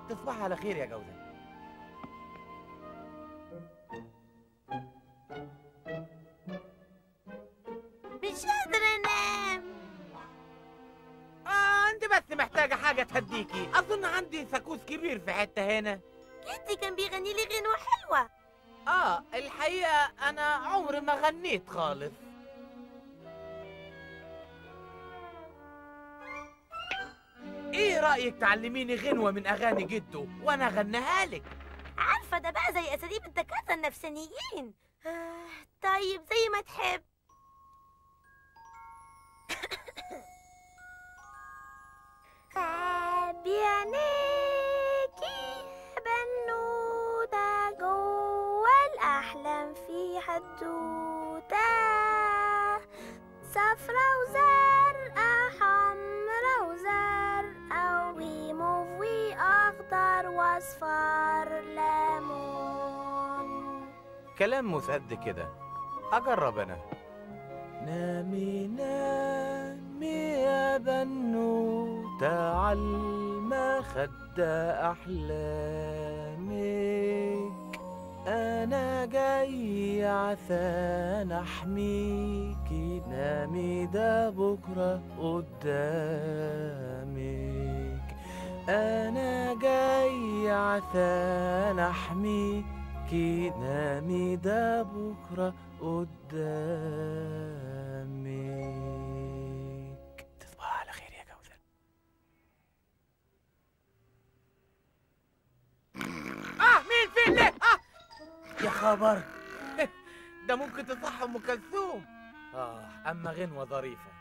تصبح على خير يا جوزة مش قادرة أنام آه أنت بس محتاجة حاجة تهديكي أظن عندي ساكوس كبير في حتة هنا جدي كان بيغني لي غنوة حلوة آه الحقيقة أنا عمري ما غنيت خالص إيه رأيك تعلميني غنوة من أغاني جدو وأنا أغنيها لك عارفة ده بقى زي أساليب الدكاترة النفسانيين آه، طيب زي ما تحب خبي عينيكي بنوتة جوه الأحلام في حدوتة صفرا وزرقا حمرا وزرقا وموف وأخضر وأصفر ليمون كلام مسد كده أجرب أنا نامي نامي يا بنوتة عالمخدة أحلامك أنا جاي عشان أحميكي نامي ده بكرة قدامك أنا جاي عشان أحميكي نامي ده بكرة قدامك تصبح على خير يا جوزة آه مين فين ليه؟ آه يا خبر ده ممكن تصح أم كلثوم آه أما غنوة ظريفة